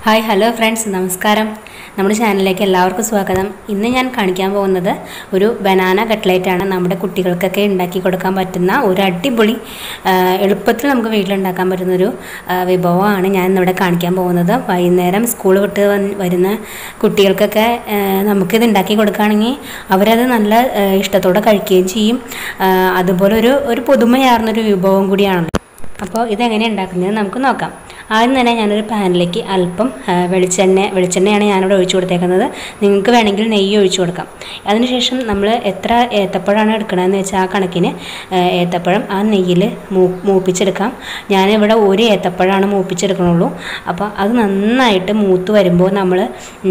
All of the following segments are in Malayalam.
ഹായ് ഹലോ ഫ്രണ്ട്സ് നമസ്കാരം നമ്മുടെ ചാനലിലേക്ക് എല്ലാവർക്കും സ്വാഗതം ഇന്ന് ഞാൻ കാണിക്കാൻ പോകുന്നത് ഒരു ബനാന കട്ട്ലേറ്റ് ആണ് നമ്മുടെ കുട്ടികൾക്കൊക്കെ ഉണ്ടാക്കി കൊടുക്കാൻ പറ്റുന്ന ഒരു അടിപൊളി ആ, എളുപ്പത്തിൽ നമുക്ക് വീട്ടിലുണ്ടാക്കാൻ പറ്റുന്ന ഒരു ആ, വിഭവമാണ് ഞാൻ ഇന്നിവിടെ കാണിക്കാൻ പോകുന്നത് വൈകുന്നേരം സ്കൂൾ വിട്ട് വന്ന് വരുന്ന കുട്ടികൾക്കൊക്കെ ആ, നമുക്കിത് ഉണ്ടാക്കി കൊടുക്കുകയാണെങ്കിൽ അവരത് നല്ല ആ, ഇഷ്ടത്തോടെ കഴിക്കുകയും ചെയ്യും ആ, അതുപോലെ ഒരു ഒരു പുതുമയാർന്നൊരു വിഭവം കൂടിയാണല്ലോ അപ്പോൾ ഇതെങ്ങനെ ഉണ്ടാക്കുന്നത് നമുക്ക് നോക്കാം ആദ്യം തന്നെ ഞാനൊരു പാനിലേക്ക് അല്പം ആ, വെളിച്ചെണ്ണ വെളിച്ചെണ്ണയാണ് ഞാനിവിടെ ഒഴിച്ചു കൊടുത്തേക്കുന്നത് നിങ്ങൾക്ക് വേണമെങ്കിൽ നെയ്യ് ഒഴിച്ചു കൊടുക്കാം അതിനുശേഷം നമ്മൾ എത്ര ഏത്തപ്പഴമാണ് എടുക്കണമെന്ന് വെച്ചാൽ ആ കണക്കിന് ആ, ഏത്തപ്പഴം ആ നെയ്യിൽ മൂ മൂപ്പിച്ചെടുക്കാം ഞാനിവിടെ ഒരു ഏത്തപ്പഴമാണ് മൂപ്പിച്ചെടുക്കണുള്ളൂ അപ്പോൾ അത് നന്നായിട്ട് മൂത്ത് വരുമ്പോൾ നമ്മൾ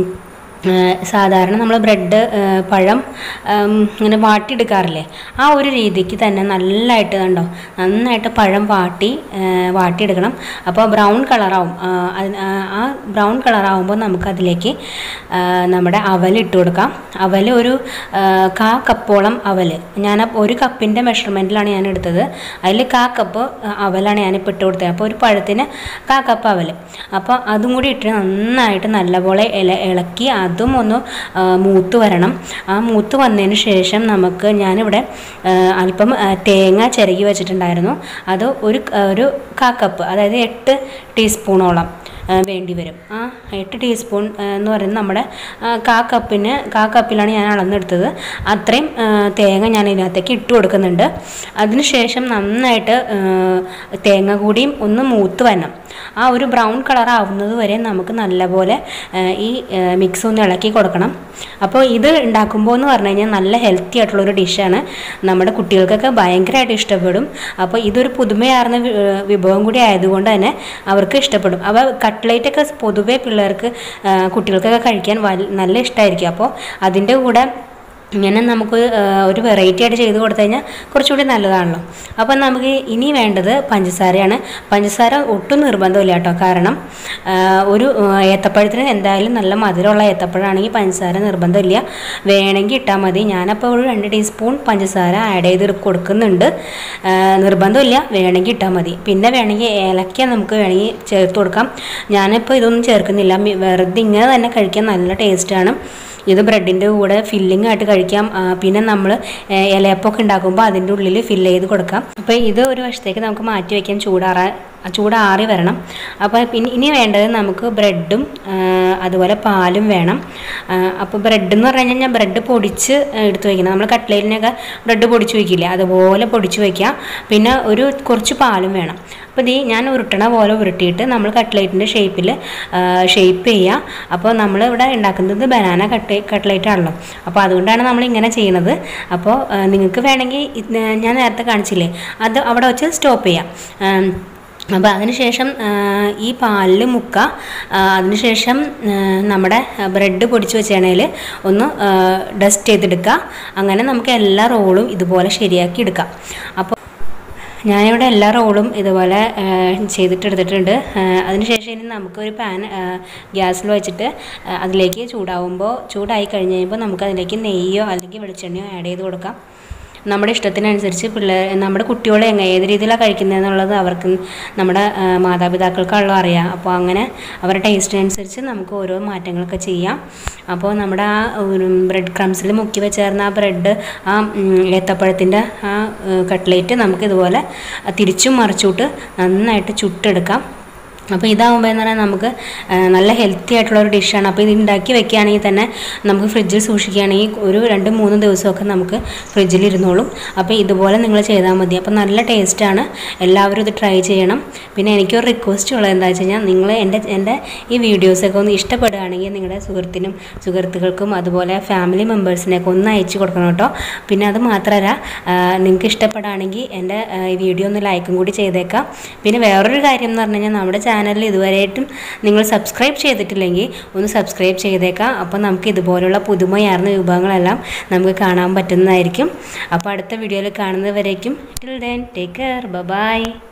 ഏഹ് സാധാരണ നമ്മൾ ബ്രെഡ് ഏഹ് പഴം ഉം, ഇങ്ങനെ വാട്ടിയെടുക്കാറില്ലേ ആ ഒരു രീതിക്ക് തന്നെ നല്ലതായിട്ട് കണ്ടോ നന്നായിട്ട് പഴം വാട്ടി ഏഹ് വാട്ടിയെടുക്കണം അപ്പോൾ ബ്രൗൺ കളറാവും ആഹ് അതിന് ആ- ആ ബ്രൗൺ കളറാവുമ്പോൾ നമുക്കതിലേക്ക് ആഹ് നമ്മുടെ അവൽ ഇട്ട് കൊടുക്കാം അവൽ ഒരു ആഹ് കാ കപ്പോളം അവൽ ഞാൻ അപ്പ- ഒരു കപ്പിൻ്റെ മെഷർമെൻറ്റിലാണ് ഞാൻ എടുത്തത് അതിൽ കാ കപ്പ് അവലാണ് ഞാനിപ്പോൾ ഇട്ട് കൊടുത്തത് അപ്പോൾ ഒരു പഴത്തിന് കാ കപ്പ് അവൽ അപ്പോൾ അതും കൂടി ഇട്ട് നന്നായിട്ട് നല്ലപോലെ ഇല ഇളക്കി അതും ഒന്ന് ആ, മൂത്ത് വരണം ആ മൂത്ത് വന്നതിന് ശേഷം നമുക്ക് ഞാനിവിടെ ആ, അല്പം ആ, തേങ്ങ ചിരകി വെച്ചിട്ടുണ്ടായിരുന്നു അത് ഒരു ക- ഒരു കാ കപ്പ് അതായത് എട്ട് ടീസ്പൂണോളം ആ, വേണ്ടി വരും ആ എട്ട് ടീസ്പൂൺ ആ, എന്ന് പറയുന്നത് നമ്മുടെ ആ, കാ കപ്പിന് കാ കപ്പിലാണ് ഞാൻ അളന്നെടുത്തത് അത്രയും ആ, തേങ്ങ ഞാൻ ഇതിനകത്തേക്ക് ഇട്ട് കൊടുക്കുന്നുണ്ട് അതിനുശേഷം നന്നായിട്ട് ആ, തേങ്ങ കൂടിയും ഒന്ന് മൂത്ത് വരണം ആ ഒരു ബ്രൗൺ കളർ ആവുന്നത് വരെ നമുക്ക് നല്ലപോലെ ആ, ഈ മിക്സ് ഒന്ന് ഇളക്കി കൊടുക്കണം അപ്പോൾ ഇത് ഉണ്ടാക്കുമ്പോൾ എന്ന് പറഞ്ഞു കഴിഞ്ഞാൽ നല്ല ഹെൽത്തി ആയിട്ടുള്ളൊരു ഡിഷാണ് നമ്മുടെ കുട്ടികൾക്കൊക്കെ ഭയങ്കരമായിട്ട് ഇഷ്ടപ്പെടും അപ്പോൾ ഇതൊരു പുതുമയാർന്ന വി- ഏഹ് വിഭവം കൂടി ആയതുകൊണ്ട് തന്നെ അവർക്ക് ഇഷ്ടപ്പെടും അപ്പോൾ കട്ട്ലേറ്റ് ഒക്കെ പൊതുവേ പിള്ളേർക്ക് ആ, കുട്ടികൾക്കൊക്കെ കഴിക്കാൻ വൽ- നല്ല ഇഷ്ടമായിരിക്കും അപ്പോൾ അതിൻ്റെ കൂടെ ഇങ്ങനെ നമുക്ക് ആ, ഒരു വെറൈറ്റി ആയിട്ട് ചെയ്ത് കൊടുത്തു കഴിഞ്ഞാൽ കുറച്ചുകൂടി നല്ലതാണല്ലോ അപ്പം നമുക്ക് ഇനി വേണ്ടത് പഞ്ചസാരയാണ് പഞ്ചസാര ഒട്ടും നിർബന്ധമില്ല കേട്ടോ കാരണം ആ, ഒരു ആ, ഏത്തപ്പഴത്തിന് എന്തായാലും നല്ല മധുരമുള്ള ഏത്തപ്പഴമാണെങ്കിൽ പഞ്ചസാര നിർബന്ധമില്ല വേണമെങ്കിൽ ഇട്ടാൽ മതി ഞാനപ്പോൾ ഒരു രണ്ട് ടീസ്പൂൺ പഞ്ചസാര ആഡ് ചെയ്ത് കൊടുക്കുന്നുണ്ട് ആ, നിർബന്ധമില്ല വേണമെങ്കിൽ ഇട്ടാൽ മതി പിന്നെ വേണമെങ്കിൽ ഏലക്ക നമുക്ക് വേണമെങ്കിൽ ചേർത്ത് കൊടുക്കാം ഞാനിപ്പോൾ ഇതൊന്നും ചേർക്കുന്നില്ല മി- വെറുതെ ഇങ്ങനെ തന്നെ കഴിക്കാൻ നല്ല ടേസ്റ്റാണ് ഇത് ബ്രെഡിൻ്റെ കൂടെ ഫില്ലിംഗ് ആയിട്ട് കഴിക്കാം ആ, പിന്നെ നമ്മൾ ഇലയപ്പമൊക്കെ ഉണ്ടാക്കുമ്പോൾ അതിൻ്റെ ഉള്ളിൽ ഫില്ല് ചെയ്ത് കൊടുക്കാം അപ്പോൾ ഇത് ഒരു വശത്തേക്ക് നമുക്ക് മാറ്റി വയ്ക്കാൻ ചൂടാറാ ചൂടാറി വരണം അപ്പോൾ പിന്നെ ഇനി വേണ്ടത് നമുക്ക് ബ്രെഡും ആ, അതുപോലെ പാലും വേണം ആ, അപ്പോൾ ബ്രെഡ് എന്ന് പറഞ്ഞു കഴിഞ്ഞാൽ ബ്രെഡ് പൊടിച്ച് എടുത്ത് വയ്ക്കണം നമ്മൾ കട്ട്ലേറ്റിനൊക്കെ ബ്രെഡ് പൊടിച്ച് വയ്ക്കില്ലേ അതുപോലെ പൊടിച്ച് വയ്ക്കുക പിന്നെ ഒരു കുറച്ച് പാലും വേണം അപ്പോൾ ഇത് ഞാൻ ഉരുട്ടണ പോലെ ഉരുട്ടിയിട്ട് നമ്മൾ കട്ട്ലേറ്റിൻ്റെ ഷേപ്പിൽ ഷേപ്പ് ചെയ്യുക അപ്പോൾ നമ്മൾ ഇവിടെ ഉണ്ടാക്കുന്നത് ബനാന കട്ട് കട്ട്ലേറ്റ് ആണല്ലോ അപ്പോൾ അതുകൊണ്ടാണ് നമ്മൾ ഇങ്ങനെ ചെയ്യണത് അപ്പോൾ ആ, നിങ്ങൾക്ക് വേണമെങ്കിൽ ഇത് ഞാൻ നേരത്തെ കാണിച്ചില്ലേ അത് അവിടെ വെച്ച് സ്റ്റോപ്പ് ചെയ്യാം ആം, അപ്പോൾ അതിനുശേഷം ആ, ഈ പാലിൽ മുക്കുക ആ, അതിനുശേഷം ആ, നമ്മുടെ ബ്രെഡ് പൊടിച്ച് വെച്ചേണേൽ ഒന്ന് ഡസ്റ്റ് ചെയ്തെടുക്കുക അങ്ങനെ നമുക്ക് എല്ലാ റോളും ഇതുപോലെ ശരിയാക്കി എടുക്കാം അപ്പോൾ ഞാനിവിടെ എല്ലാ റോളും ഇതുപോലെ ആ, ചെയ്തിട്ടെടുത്തിട്ടുണ്ട് ആ, അതിനുശേഷം ഇനി നമുക്കൊരു പാൻ ആ, ഗ്യാസിൽ വെച്ചിട്ട് ആ, അതിലേക്ക് ചൂടാവുമ്പോൾ ചൂടായി കഴിഞ്ഞ് കഴിയുമ്പോൾ നമുക്ക് അതിലേക്ക് നെയ്യോ അല്ലെങ്കിൽ വെളിച്ചെണ്ണയോ ആഡ് ചെയ്ത് കൊടുക്കാം നമ്മുടെ ഇഷ്ടത്തിനനുസരിച്ച് പിള്ളേർ നമ്മുടെ കുട്ടികളെ എങ്ങനെ ഏത് രീതിയിലാണ് കഴിക്കുന്നതെന്നുള്ളത് അവർക്ക് നമ്മുടെ ആ, മാതാപിതാക്കൾക്കുള്ള അറിയാം അപ്പോൾ അങ്ങനെ അവരുടെ ടേസ്റ്റിനനുസരിച്ച് നമുക്ക് ഓരോ മാറ്റങ്ങളൊക്കെ ചെയ്യാം അപ്പോൾ നമ്മുടെ ആ ഒരു ബ്രെഡ് ക്രംസിൽ മുക്കി വെച്ചേർന്ന ആ ബ്രെഡ് ആ ഉം, ഏത്തപ്പഴത്തിൻ്റെ ആ കട്ട്ലേറ്റ് നമുക്ക് ഇതുപോലെ തിരിച്ചും മറിച്ചുവിട്ട് നന്നായിട്ട് ചുട്ടെടുക്കാം അപ്പോൾ ഇതാകുമ്പോൾ എന്ന് പറഞ്ഞാൽ നമുക്ക് ആ, നല്ല ഹെൽത്തി ആയിട്ടുള്ള ഒരു ഡിഷാണ് അപ്പോൾ ഇത് ഉണ്ടാക്കി വെക്കുകയാണെങ്കിൽ തന്നെ നമുക്ക് ഫ്രിഡ്ജിൽ സൂക്ഷിക്കുകയാണെങ്കിൽ ഒരു രണ്ട് മൂന്ന് ദിവസമൊക്കെ നമുക്ക് ഫ്രിഡ്ജിൽ ഇരുന്നോളും അപ്പോൾ ഇതുപോലെ നിങ്ങൾ ചെയ്താൽ മതി അപ്പോൾ നല്ല ടേസ്റ്റാണ് എല്ലാവരും ഇത് ട്രൈ ചെയ്യണം പിന്നെ എനിക്കൊരു റിക്വസ്റ്റ് ഉള്ളത് എന്താ വെച്ച് കഴിഞ്ഞാൽ നിങ്ങൾ എൻ്റെ എൻ്റെ ഈ വീഡിയോസൊക്കെ ഒന്ന് ഇഷ്ടപ്പെടുകയാണെങ്കിൽ നിങ്ങളുടെ സുഹൃത്തിനും സുഹൃത്തുക്കൾക്കും അതുപോലെ ഫാമിലി മെമ്പേഴ്സിനൊക്കെ ഒന്ന് അയച്ചു കൊടുക്കണം കേട്ടോ പിന്നെ അത് മാത്രമല്ല നിങ്ങൾക്ക് ഇഷ്ടപ്പെടുകയാണെങ്കിൽ എൻ്റെ ആ, ഈ വീഡിയോ ഒന്ന് ലൈക്കും കൂടി ചെയ്തേക്കാം പിന്നെ വേറൊരു കാര്യം എന്ന് പറഞ്ഞു കഴിഞ്ഞാൽ നമ്മുടെ ചാനലിൽ ഇതുവരെയായിട്ടും നിങ്ങൾ സബ്സ്ക്രൈബ് ചെയ്തിട്ടില്ലെങ്കിൽ ഒന്ന് സബ്സ്ക്രൈബ് ചെയ്തേക്കാം അപ്പോൾ നമുക്ക് ഇതുപോലുള്ള പുതുമയാർന്ന വിഭവങ്ങളെല്ലാം നമുക്ക് കാണാൻ പറ്റുന്നതായിരിക്കും അപ്പോൾ അടുത്ത വീഡിയോയിൽ കാണുന്നവരേക്കും till then take care by